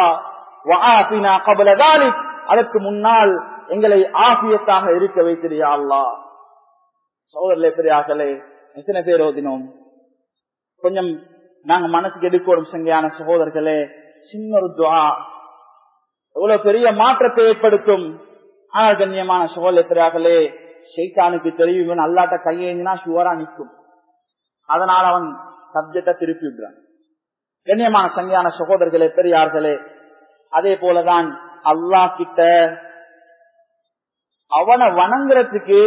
அதற்கு முன்னால் எங்களை ஆசியத்தாக இருக்க வைத்திரியா அல்லா சோதரிலே பெரியார்களே எத்தனை பேர் ஓதினோம் கொஞ்சம் நாங்க மனசுக்கு எடுக்கணும் சங்கையான சகோதரர்களே சின்ன ஒரு துவா எவ்வளவு பெரிய மாற்றத்தை ஏற்படுத்தும் ஆனால் கண்ணியமான சகோதரர்களே ஷெய்தானுக்கு தெரியும் அல்லாட்ட கையேந்தினா சுவரா நிற்கும் அதனால அவன் சப்ஜெக்ட திருப்பி விடுறான் கண்ணியமான சங்கையான சகோதரர்களே பெரியார்களே அதே போலதான் அல்லாஹ் கிட்ட அவனை வணங்குறதுக்கு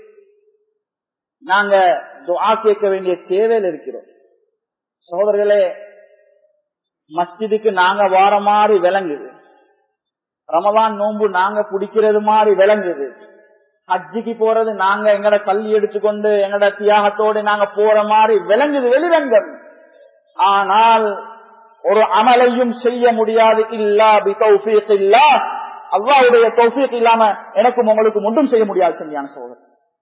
நாங்க துஆ கேட்க வேண்டிய தேவையில் இருக்கிறோம் சகோதரர்களே மஸ்ஜிதுக்கு நாங்க வார மாதிரி விளங்குது ரமதான் நோன்பு நாங்க பிடிக்கிறது மாதிரி விளங்குது ஹஜ்ஜிக்கு போறது நாங்க எங்கட கல்வி எடுத்துக்கொண்டு எங்கட தியாகத்தோடு நாங்க போற மாதிரி விளங்குது வெளிரங்கம் ஆனால் ஒரு அமலையும் செய்ய முடியாது இல்லா பி தௌஃபீக் இல்லா அல்லாவுடைய தௌஃபீக் இல்லாம எனக்கும் உங்களுக்கு ஒன்றும் செய்ய முடியாது செஞ்சான சோதரர்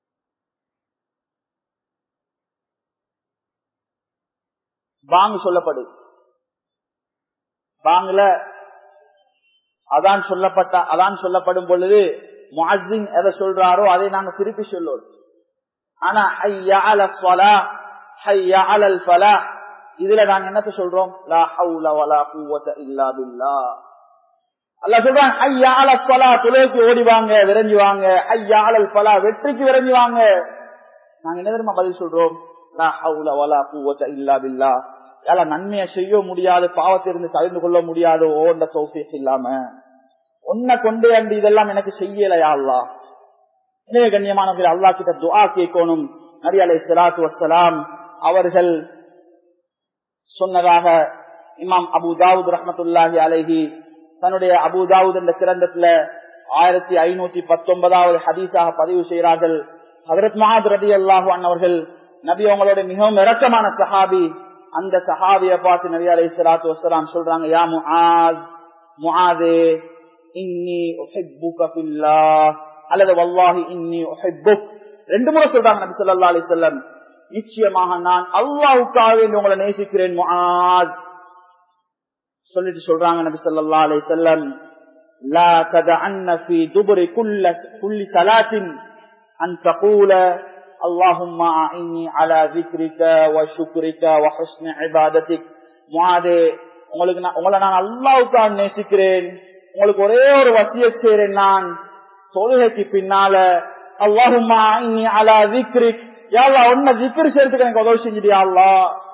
பாங்கு சொல்லப்படு பாங்குல அதான் சொல்லப்பட்ட அதான் சொல்லப்படும் பொழுது முஅஸ்ஸின் எதை சொல்றாரோ அதை நாங்க திருப்பி சொல்லுவோம் ஆனா ஹய்யா அல ஸலா ஹய்யா அலல் ஃபலா இதுல நாங்க என்னத்த சொல்றோம் லா ஹவுல வலா குவத இல்லா பில்லாஹ் அல்லாஹ் சொல்றான் ஹய்யா அல ஸலா தொழுகைக்கு ஓடி வாங்க விரைஞ்சு வாங்க ஹய்யா அலல் ஃபலா வெற்றிக்கு விரைஞ்சு வாங்க நாங்க என்ன தெரியுமா பதில் சொல்றோம் லா ஹவுல வலா குவத இல்லா பில்லாஹ் யால நன்மையை செய்ய முடியாது பாவத்திலிருந்து தவிர்த்து கொள்ள முடியாது ஓண்ட சௌசியம் இல்லாம உன்னை கொண்டே அண்டு இதெல்லாம் எனக்கு செய்யலையா அல்லா எனவே கண்ணியமானவர்கள் அல்லா கிட்ட துஆ கேட்கணும் நபி அலை சலாத்து வசலாம் அவர்கள் சொன்னதாக இமாம் அபு தாவூத் ரஹமத்துல்லாஹி அலைஹி தன்னுடைய அபு தாவூத் என்ற கிரந்தத்துல ஆயிரத்தி ஐநூத்தி பத்தொன்பதாவது ஹதீஸாக பதிவு செய்கிறார்கள் ஹதரத் மஹாத் ரதி அல்லாஹு அவர்கள் நபி அவங்களோட மிகவும் இரக்கமான சஹாபி அந்த சஹாபிய பார்த்து நபி அலை சலாத்து வசலாம் சொல்றாங்க யா முஆஸ் முஆதே இன்னி உஹிப்புக ஃபில்லாஹ் அல்லது வல்லாஹி இன்னி உஹிப்புக் ரெண்டு முறை சொல்றாங்க நபி ஸல்லல்லாஹு அலைஹி வஸல்லம் நிச்சயமாக நான் அல்லாஹ்வுக்காக வேண்டி உங்களை நேசிக்கிறேன் முஆஸ் சொல்லிட்டு சொல்றாங்க நபி ஸல்லல்லாஹு அலைஹி வஸல்லம் லா ததஅன்ன ஃபீ துபுரி குல்ல குல்லி ஸலாத்தின் அன் தகூல اللهم اعني على ذكرك وشكرك وحسن عبادتك முஆதே உங்களுக்கு நான் உங்களை நான் அல்லாஹ்வுக்காக நேசிக்கிறேன் உங்களுக்கு ஒரே ஒரு வசிய செய்றேன் நான் தொழுகைக்கு பின்னால அல்லாஹும்மா இன்னி அலா திக்ரிக் யாழ்லா உன்னை திக்ரு செய்யறதுக்கு எனக்கு உதவி செஞ்சிடியா அல்லா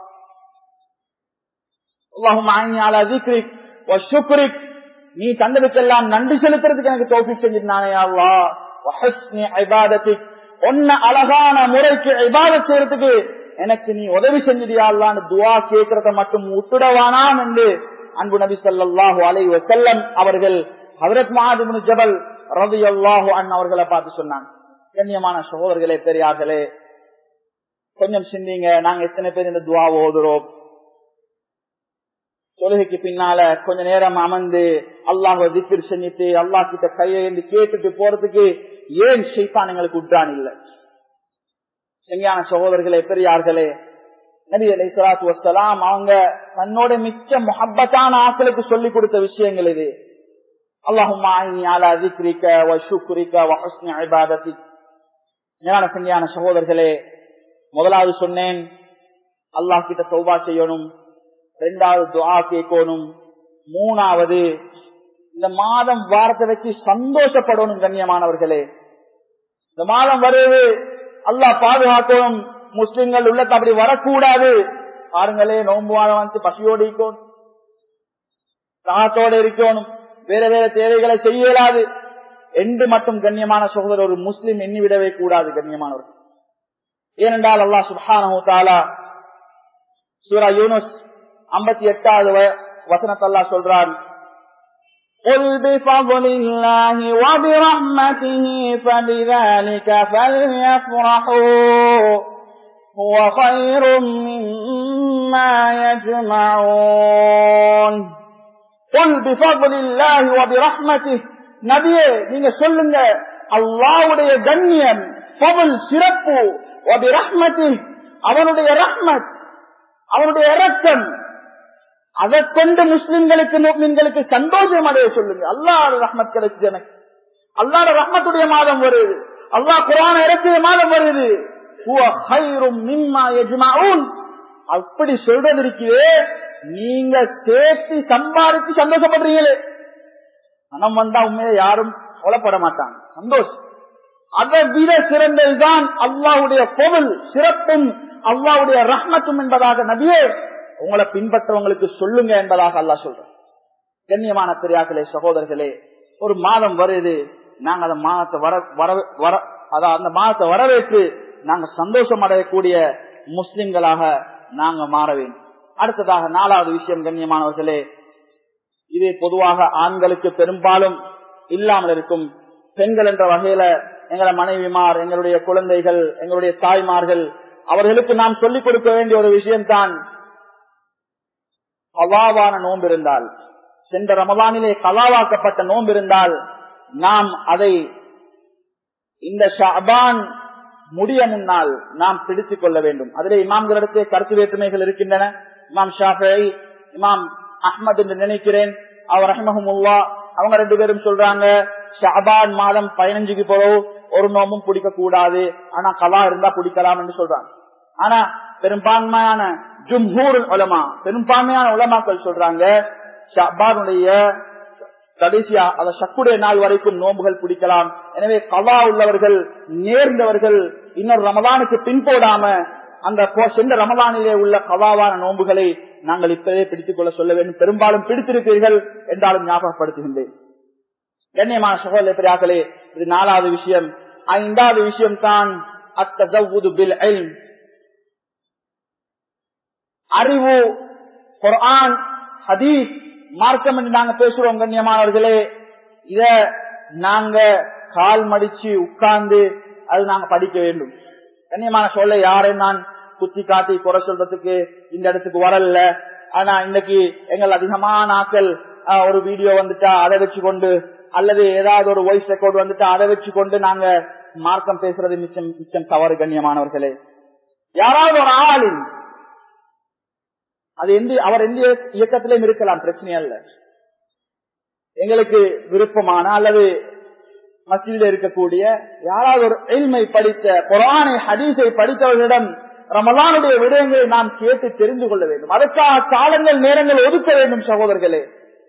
அல்லாஹும்மா இன்னி அலா திக்ரிக் வஷுக்ரிக் நீ தந்ததுக்கெல்லாம் நன்றி செலுத்துறதுக்கு எனக்கு தோப்பி செஞ்சிருந்தானே அல்லா வஹஸ்னி இபாதத்திக் ஒன்ன அழகான முறைக்கு இபாதத் செய்யறதுக்கு எனக்கு நீ உதவி செஞ்சிடியான்னு துவா கேட்கறத மட்டும் விட்டுடவானாம் என்று அன்பு நபி ஸல்லல்லாஹு அலைஹி வஸல்லம் அவர்கள் ஹஜரத் முஆத் இப்னு ஜபல் ரலியல்லாஹு அன்ஹு அவர்களை பார்த்து சொன்னாங்க கண்ணியமான சகோதரர்களே பெரியார்களே கொஞ்சம் சிந்திங்க நாங்க எத்தனை பேர் இந்த துவா ஓதுறோம் தொழுகைக்கு பின்னால கொஞ்ச நேரம் அமர்ந்து அல்லாஹ் திக்கிர் செஞ்சுட்டு அல்லாஹ் கிட்ட கையை கேட்டுட்டு போறதுக்கு ஏன் ஷைத்தான் எங்களுக்கு உட்றான் இல்லை செஞ்ஞான சகோதரர்களே பெரியார்களே நபி அலை சலாத்து வசலாம் அவங்க தன்னோட மிச்ச முஹப்பத்தான ஆக்களுக்கு சொல்லிக் கொடுத்த விஷயங்கள் இது அல்லாஹும்மா அலா திக்ரிக்க வ ஷுக்ரிக்க வ ஹுஸ்னி இபாதத்திக் ஞான செஞ்ஞான சகோதரர்களே முதலாவது சொன்னேன் அல்லாஹ் கிட்ட சௌபா செய்யணும் ரெண்டாவது துஆ கேட்கணும் மூணாவது இந்த மாதம் வாரத்தை வச்சு சந்தோஷப்படணும் கண்ணியமானவர்களே இந்த மாதம் வருது அல்லாஹ் பாதுகாக்கணும் முஸ்லிம்கள் உள்ளத்தை அப்படி வரக்கூடாது பாருங்களே நோன்பு மாதம் வந்து பசியோடு இருக்கணும் தாத்தோட இருக்கணும் வேற வேற தேவைகளை செய்ய இயலாது என்று மட்டும் கண்ணியமான சகோதரர் ஒரு முஸ்லிம் எண்ணி விடவே கூடாது கண்ணியமானவர் ஏனென்றால் அல்லாஹ் சுப்ஹானஹு தஆலா சூரா யூனுஸ் ஐம்பத்தி எட்டாவது வசனத்தல்லா சொல்றான் قل بفضل الله وبرحمته فبذلك فليفرحوا هو خير مما يجمعون قل بفضل الله وبرحمته நபியே நீங்க சொல்லுங்க அல்லாவுடைய கண்ணியம் பவல் சிறப்பு அவனுடைய ரஹ்மத் அவனுடைய இரக்கம் அதை கொண்டு முஸ்லிம்களுக்கு முஸ்லிம்களுக்கு சந்தோஷம் அடைய சொல்லுங்க அல்லாட ரஹ்மத் கிடைச்சு எனக்கு அல்லாட ரஹ்மத்துடைய மாதம் வருது அல்லாஹ் குரான இறக்கிய மாதம் வருது அப்படி சொல்றது இருக்கிறே நீங்க சேர்த்து சம்பாதிச்சு சந்தோஷப்படுறீங்களே மனம் வந்தா உண்மையை யாரும் கொலப்பட மாட்டாங்க சந்தோஷம் அதை விட சிறந்ததுதான் அல்லாவுடைய பொருள் சிறப்பும் அல்லாவுடைய ரஹ்மத்தும் என்பதாக நபியே உங்களை பின்பற்றவங்களுக்கு சொல்லுங்க என்பதாக அல்லா சொல்ற கண்ணியமான பெரியாக்களே சகோதரர்களே ஒரு மாதம் வருது நாங்க அந்த மாதத்தை வர வர வர அதான் அந்த மாதத்தை வரவேற்று நாங்க சந்தோஷம் அடையக்கூடிய முஸ்லிம்களாக நாங்க மாற வேண்டும் அடுத்ததாக நாலாவது விஷயம் கண்ணியமானவர்களே இது பொதுவாக ஆண்களுக்கு பெரும்பாலும் இல்லாமல் இருக்கும் பெண்கள் என்ற வகையில எங்களை மனைவிமார் எங்களுடைய குழந்தைகள் எங்களுடைய தாய்மார்கள் அவர்களுக்கு நாம் சொல்லிக் கொடுக்க வேண்டிய ஒரு விஷயம்தான் கலாவான நோன்பு இருந்தால் சென்ற ரமதானிலே கலாவாக்கப்பட்ட நோன்பு இருந்தால் நாம் அதை இந்த ஷாபான் முடிய முன்னால் நாம் பிடித்துக் கொள்ள வேண்டும் அதிலே இமாம்களிடத்தே கருத்து வேற்றுமைகள் இருக்கின்றன இமாம் ஷாஃபி இமாம் அஹ்மத் என்று நினைக்கிறேன் அவர் ரஹ்மஹமுல்லா அவங்க ரெண்டு பேரும் சொல்றாங்க ஷாபான் மாதம் பதினஞ்சுக்கு போறோம் ஒரு நோம்பும் பிடிக்க கூடாது ஆனா கலா இருந்தா பிடிக்கலாம் என்று சொல்றாங்க ஆனா பெரும்பான்மையான ஜும்ஹூர் உலமா பெரும்பான்மையான உலமாக்கள் சொல்றாங்க ஷபானுடைய கடைசியா அத சக்குடைய நாள் வரைக்கும் நோம்புகள் பிடிக்கலாம் எனவே கலா உள்ளவர்கள் நேர்ந்தவர்கள் இன்னொரு ரமதானுக்கு பின்போடாம அந்த சென்ற ரமதானிலே உள்ள கலாவான நோன்புகளை நாங்கள் இப்பவே பிடித்துக் கொள்ள சொல்ல வேண்டும் பெரும்பாலும் பிடித்திருப்பீர்கள் என்றாலும் ஞாபகப்படுத்துகின்றேன் கண்ணியமான சகோதர பிரியாக்களே இது நாலாவது விஷயம் ஐந்தாவது விஷயம் தான் அத்தஜவுது பில் அறிவு குர்ஆன் ஹதீஸ் மார்க்கம் என்று நாங்க பேசுறோம் கண்ணியமானவர்களே இத நாங்க கால் மடிச்சு உட்கார்ந்து அது நாங்க படிக்க வேண்டும் கண்ணியமான சொல்ல யாரையும் நான் குத்தி காட்டி குறை சொல்றதுக்கு இந்த இடத்துக்கு வரல ஆனா இன்னைக்கு எங்கள் அதிகமான ஆக்கள் ஆஹ், ஒரு வீடியோ வந்துட்டா அதை வச்சு கொண்டு அல்லது ஏதாவது ஒரு வாய்ஸ் ரெக்கார்ட் வந்துட்டா அதை வச்சு கொண்டு நாங்க மார்க்கம் பேசுறது மிச்சம் மிச்சம் தவறு கண்ணியமானவர்களே யாராவது ஒரு ஆளின் அது எந்த அவர் எந்த இயக்கத்திலையும் இருக்கலாம் பிரச்சனை அல்ல எங்களுக்கு விருப்பமான அல்லது மத்தியில் இருக்கக்கூடிய யாராவது ஒரு எல்மை படித்த குரானை ஹதீஸை படித்தவர்களிடம் ரமலானுடைய விடயங்களை நாம் கேட்டு தெரிந்து கொள்ள வேண்டும் அதற்காக காலங்கள் நேரங்கள் ஒதுக்க வேண்டும் சகோதரர்களே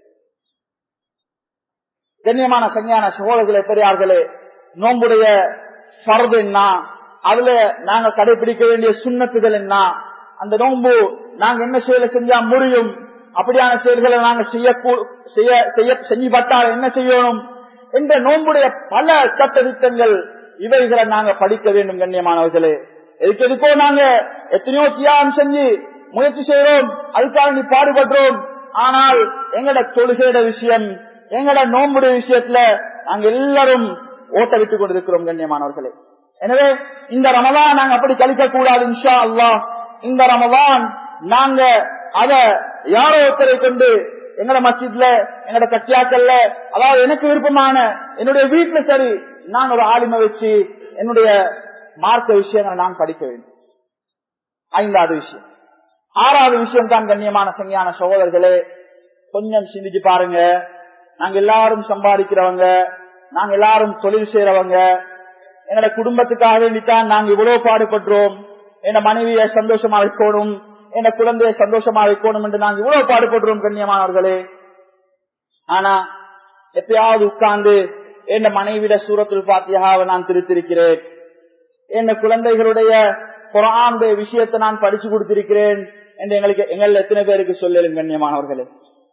கண்ணியமான சங்கையான சகோதரர்களே பெரியார்களே நோம்புடைய ஃபர்து என்ன அதுல நாங்க கடைபிடிக்க வேண்டிய சுண்ணத்துகள் என்ன அந்த நோன்பு நாங்க என்ன செயலை செஞ்சா முடியும் அப்படியான செயல்களை நாங்க செய்ய செய்ய செய்ய செஞ்சு பட்டால் என்ன செய்யணும் என்ற நோன்புடைய பல சட்ட திட்டங்கள் இவைகளை நாங்க படிக்க வேண்டும் கண்ணியமானவர்களே எதுக்கு எதுக்கோ நாங்க எத்தனையோ தியாகம் செஞ்சு முயற்சி செய்யறோம் அதுக்காக நீ பாடுபடுறோம் ஆனால் எங்கட தொழுகையோட விஷயம் எங்கட நோம்புடைய விஷயத்துல நாங்க எல்லாரும் ஓட்ட விட்டு கொண்டிருக்கிறோம் கண்ணியமானவர்களே எனவே இந்த ரமதான் நாங்க அப்படி கழிக்க கூடாது இன்ஷா அல்லாஹ் இந்த ரமதான் நாங்க அத யாரோ ஒருத்தரை கொண்டு எங்கட மஸ்ஜித்ல எங்கட கட்டியாக்கல்ல அதாவது எனக்கு விருப்பமான என்னுடைய வீட்டுல சரி நான் ஒரு ஆளுமை வச்சு என்னுடைய மார்க்க விஷயங்களை நான் படிக்க வேண்டும் ஐந்தாவது விஷயம் ஆறாவது விஷயம் தான் கண்ணியமான சங்கியான சகோதரர்களே கொஞ்சம் சிந்திச்சு பாருங்க நாங்க எல்லாரும் சம்பாதிக்கிறவங்க நாங்க எல்லாரும் தொழில் செய்யறவங்க எங்களோட குடும்பத்துக்காக வேண்டித்தான் நாங்க இவ்வளவு பாடுபடுறோம் என் மனைவியை சந்தோஷமா வைக்கணும் என் குழந்தைய சந்தோஷமா வைக்கணும் என்று நாங்க இவ்வளவு பாடுபடுறோம் கண்ணியமானவர்களே ஆனா எப்பயாவது உட்கார்ந்து என் மனைவிட சூரத்தில் பாத்தியாவை நான் திருத்திருக்கிறேன் என் குழந்தைகளுடைய குரானுடைய விஷயத்தை நான் படிச்சு கொடுத்திருக்கிறேன் என்று எங்களுக்கு எங்கள் எத்தனை பேருக்கு சொல்லலும் கண்ணியமானவர்களே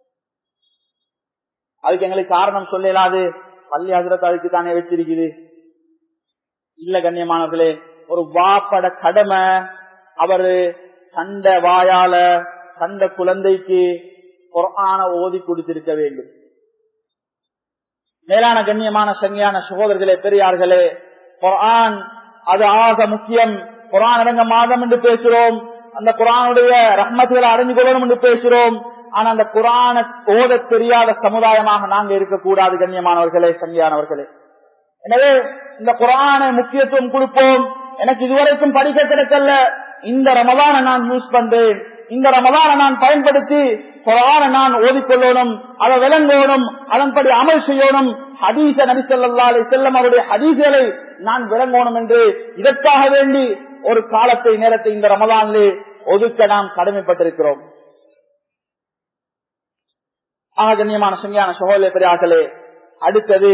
அதுக்கு எங்களுக்கு காரணம் சொல்லலாது பள்ளி ஹசரத் அதுக்கு தானே வச்சிருக்குது இல்ல கண்ணியமானவர்களே ஒரு வாப்பட கடமை அவரு கண்ட வாயால கண்ட குழந்தைக்கு குரான ஓதி கொடுத்திருக்க வேண்டும் மேலான கண்ணியமான சங்கியான சகோதரர்களே பெரியார்களே குரான் அது ஆக முக்கியம் குரான் அடங்க மாதம் என்று பேசுறோம் அந்த குரானுடைய ரஹ்மத்துகளை அடைஞ்சு கொள்ளணும் என்று பேசுறோம் ஆனா அந்த குரான ஓத தெரியாத சமுதாயமாக நாங்க இருக்கக்கூடாது கண்ணியமானவர்களே சங்கியானவர்களே எனவே இந்த குரானை முக்கியத்துவம் கொடுப்போம் எனக்கு இதுவரைக்கும் படிக்க கிடைக்கல இந்த ரமதான நான் யூஸ் பண்றேன் இந்த ரமதான நான் பயன்படுத்தி குரான நான் ஓதிக்கொள்ளணும் அதை விளங்கணும் அதன்படி அமல் செய்யணும் ஹதீச நபிசல்லாலை செல்லம் அவருடைய ஹதீசலை நான் விளங்கணும் என்று இதற்காக வேண்டி ஒரு காலத்தை நேரத்தை இந்த ரமதானிலே ஒதுக்க நாம் கடமைப்பட்டிருக்கிறோம் ஆக கண்ணியமான சங்கியான சகோதர பெரியார்களே அடுத்தது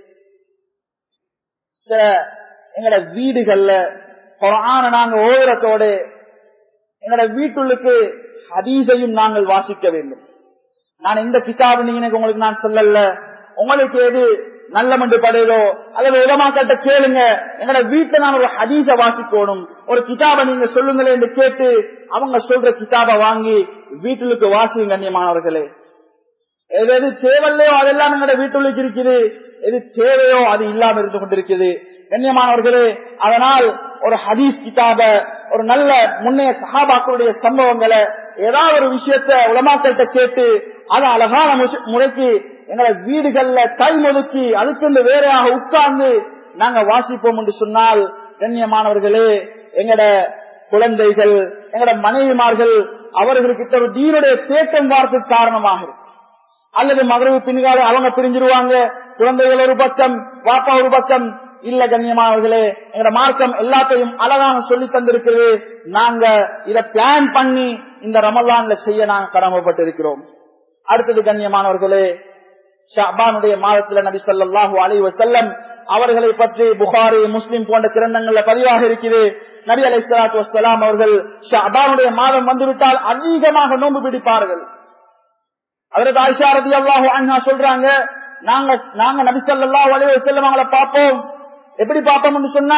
சில எங்கட வீடுகள்ல குரான நாங்க ஓதுறத்தோடு எங்கட வீட்டுள்ளுக்கு ஹதீஸையும் நாங்கள் வாசிக்க வேண்டும் நான் எந்த கிதாபு நீங்க உங்களுக்கு நான் சொல்லல உங்களுக்கு எது நல்ல மண்டு படையதோ அல்லது உலமாக்கிட்ட கேளுங்க எங்கட வீட்டுல நான் ஒரு ஹதீஸ வாசிக்கணும் ஒரு கிதாபை நீங்க சொல்லுங்களே என்று கேட்டு அவங்க சொல்ற கிதாபை வாங்கி வீட்டுக்கு வாசியும் கண்ணியமானவர்களே எது எது தேவையோ அதெல்லாம் எங்கட வீட்டுள்ளுக்கு இருக்குது எது தேவையோ அது இல்லாம இருந்து கொண்டிருக்குது கண்ணியமானவர்களே அதனால் ஒரு ஹதீஸ் கிதாப ஒரு நல்ல முன்னைய சகாபாக்களுடைய சம்பவங்களை ஏதாவது ஒரு விஷயத்த உலமாக்கள்கிட்ட கேட்டு அது அழகான முறைக்கு எங்களை வீடுகள்ல டைம் ஒதுக்கி அதுக்கு வேறையாக உட்கார்ந்து நாங்க வாசிப்போம் என்று சொன்னால் கண்ணியமானவர்களே எங்கட குழந்தைகள் எங்கட மனைவிமார்கள் அவர்களுக்கிட்ட ஒரு தீனுடைய தேட்டம் வார்த்தை காரணமாக இருக்கு அல்லது மகரவு பின்கால அவங்க பிரிஞ்சிருவாங்க குழந்தைகள் ஒரு பக்கம் வாப்பா ஒரு பக்கம் இல்ல கண்ணியமானவர்களே எங்கட மார்க்கம் எல்லாத்தையும் அழகான சொல்லி தந்திருக்கிறது நாங்க இத பிளான் பண்ணி இந்த ரமலான்ல செய்ய நாங்க கடமைப்பட்டிருக்கிறோம் அடுத்தது கண்ணியமானவர்களே ஷாபானுடைய மாதத்துல நபி சொல்லாஹு அலைவ செல்லம் அவர்களை பற்றி புகாரி முஸ்லிம் போன்ற கிரந்தங்கள்ல பதிவாக இருக்குது நபி அலை சலாத்து வசலாம் அவர்கள் ஷாபானுடைய மாதம் வந்துவிட்டால் அதிகமாக நோன்பு பிடிப்பார்கள் அதற்கு ஆயிஷா ரதி அல்லாஹு அண்ணா சொல்றாங்க நாங்க நாங்க நபி சொல்லா வலிவ செல்லம் அவங்கள பார்ப்போம் எப்படி பார்ப்போம்னு சொன்னா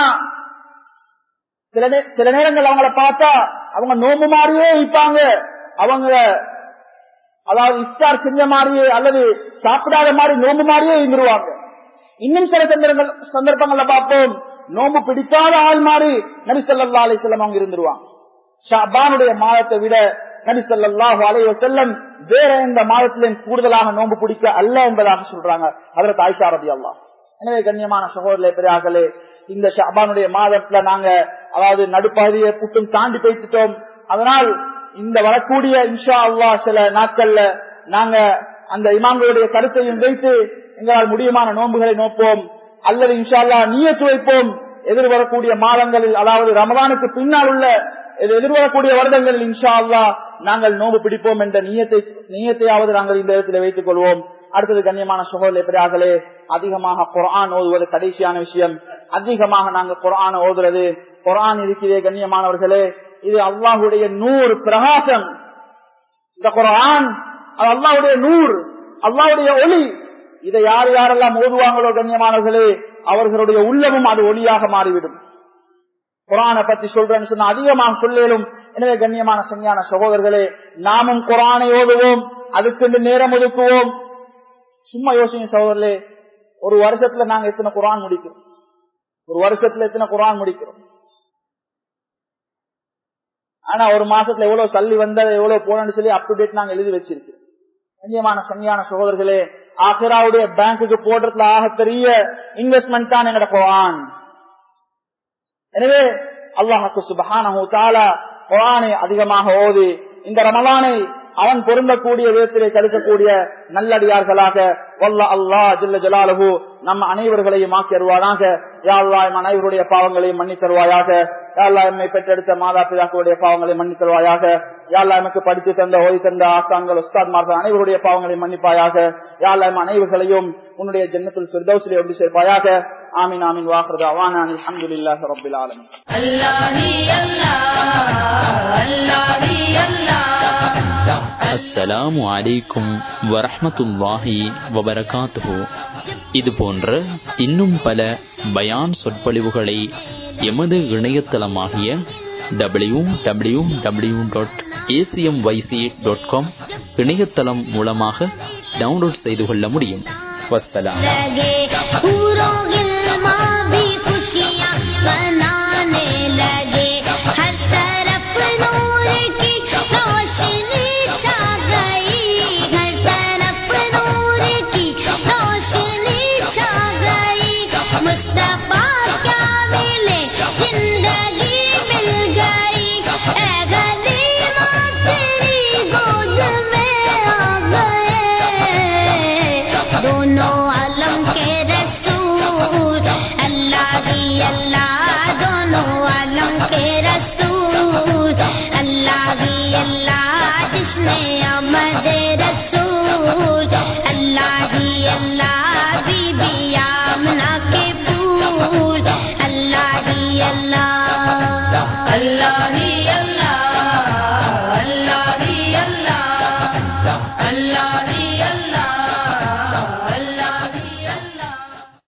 சில சில நேரங்கள் அவங்கள பார்த்தா அவங்க நோம்பு மாதிரியே இருப்பாங்க அவங்க அதாவது இஃப்தார் செஞ்ச மாதிரியே அல்லது சாப்பிடாத மாதிரி நோம்பு மாதிரியே இருந்துருவாங்க இன்னும் சில சந்தர்ப்பங்கள் சந்தர்ப்பங்கள்ல பார்ப்போம் நோம்பு பிடிக்காத ஆள் மாதிரி நபி ஸல்லல்லாஹு அலைஹி வஸல்லம் அவங்க இருந்துருவாங்க ஷாபானுடைய மாதத்தை விட நபி ஸல்லல்லாஹு அலைஹி வஸல்லம் வேற எந்த மாதத்திலும் கூடுதலாக நோன்பு பிடிக்க அல்ல என்பதாக சொல்றாங்க அதுல தாய்ஷா ரலியல்லாஹு எனவே கண்ணியமான சகோதரர்களே பெரியார்களே இந்த ஷாபானுடைய மாதத்துல நாங்க அதாவது நடுப்பகுதியை புட்டும் தாண்டி போய்த்துட்டோம் அதனால் இந்த வரக்கூடிய இன்ஷா அல்லாஹ் சில நாட்கள்ல நாங்க அந்த இமாம்களுடைய கருத்தையும் வைத்து எங்களால் முடியுமான நோன்புகளை நோப்போம் அல்லது இன்ஷா அல்லாஹ் நீயத்து வைப்போம் எதிர்வரக்கூடிய மாதங்களில் அதாவது ரமலானுக்கு பின்னால் உள்ள இது எதிர்வரக்கூடிய வருடங்களில் இன்ஷா அல்லாஹ் நாங்கள் நோம்பு பிடிப்போம் என்ற நீயத்தை நீயத்தையாவது நாங்கள் இந்த இடத்துல வைத்துக் கொள்வோம் அடுத்தது கண்ணியமான சகோதர பெரியார்களே அதிகமாக குரான் ஓதுவது கடைசியான விஷயம் அதிகமாக நாங்கள் குரான் ஓதுறது குரான் இருக்கிறதே கண்ணியமானவர்களே இது அல்லாஹுடைய நூறு பிரகாசம் இந்த குரான் அது அல்லாஹுடைய நூறு அல்லாஹுடைய ஒளி இதை யார் யாரெல்லாம் ஓதுவாங்களோ கண்ணியமானவர்களே அவர்களுடைய உள்ளமும் அது ஒளியாக மாறிவிடும் குரானை பத்தி சொல்றேன்னு சொன்னா அதிகமாக சொல்லேலும் எனவே கண்ணியமான சங்கியான சகோதரர்களே நாமும் குரானை ஓதுவோம் அதுக்கு நேரம் ஒதுக்குவோம் சும்மா யோசிங்க சகோதரர்களே ஒரு வருஷத்துல நாங்க எத்தனை குரான் முடிக்கிறோம் ஒரு வருஷத்துல எத்தனை குரான் முடிக்கிறோம் ஆனா ஒரு மாசத்துல எவ்வளவு தள்ளி வந்தது எவ்வளவு போனன்னு சொல்லி அப் டு டேட் நாங்க எழுதி வச்சிருக்கோம் கண்ணியமான சங்கியான சகோதரர்களே ஆசிராவுடைய பேங்குக்கு போடுறதுல ஆக பெரிய இன்வெஸ்ட்மெண்ட் தான் எங்கட குரான் எனவே அல்லாஹுக்கு சுபஹானஹு தஆலா குர்ஆனை அதிகமாக ஓதி இந்த ரமலானை அவன் பொருந்தக்கூடிய விதத்திலே கருக்கக்கூடிய நல்லடியார்களாக வல்ல அல்லாஹ் ஜில்ல ஜலாலுஹு நம்ம அனைவர்களையும் ஆக்கி தருவானாக யா அல்லாஹ் எம் அனைவருடைய பாவங்களையும் மன்னி தருவாயாக யா அல்லாஹ் எம்மை பெற்றெடுத்த மாதா பிதாக்களுடைய பாவங்களை மன்னி தருவாயாக யா அல்லாஹ் எமக்கு படித்து தந்த ஓதி தந்த ஆசான்கள் உஸ்தாத்மார்கள் அனைவருடைய பாவங்களை மன்னிப்பாயாக யா அல்லாஹ் எம் அனைவர்களையும் உன்னுடைய ஜன்னத்துல் ஃபிர்தௌஸிலே ஒன்று சேர்ப்பாயாக ஆமீன் ஆமீன் வாஹ்ரது அவானா அல்ஹம்துலில்லாஹி ரப்பில் ஆலமீன் அஸ்ஸலாமு அலைக்கும் வரஹ்மத்துல்லாஹி வபரகாத்துஹு இது போன்ற இன்னும் பல பயான் சொற்பொழிவுகளை எமது இணையதளமாகிய W W W dot A C M Y C dot com இணையதளம் மூலமாக டவுன்லோட் செய்து கொள்ள முடியும் வஸ்ஸலாம் लगे पूरों गिलमा भी खुशियाँ मनाने लगे हर तरफ नूर की रोशनी छा गई हर तरफ नूर की रोशनी छा गई मुस्तफा क्या मिले जिंदगी मिल गई ऐ गरीबा तेरी गोद में आ गए दोनों आलम के रसूल अल्लाह ही अल्लाह दोनों आलम के रसूल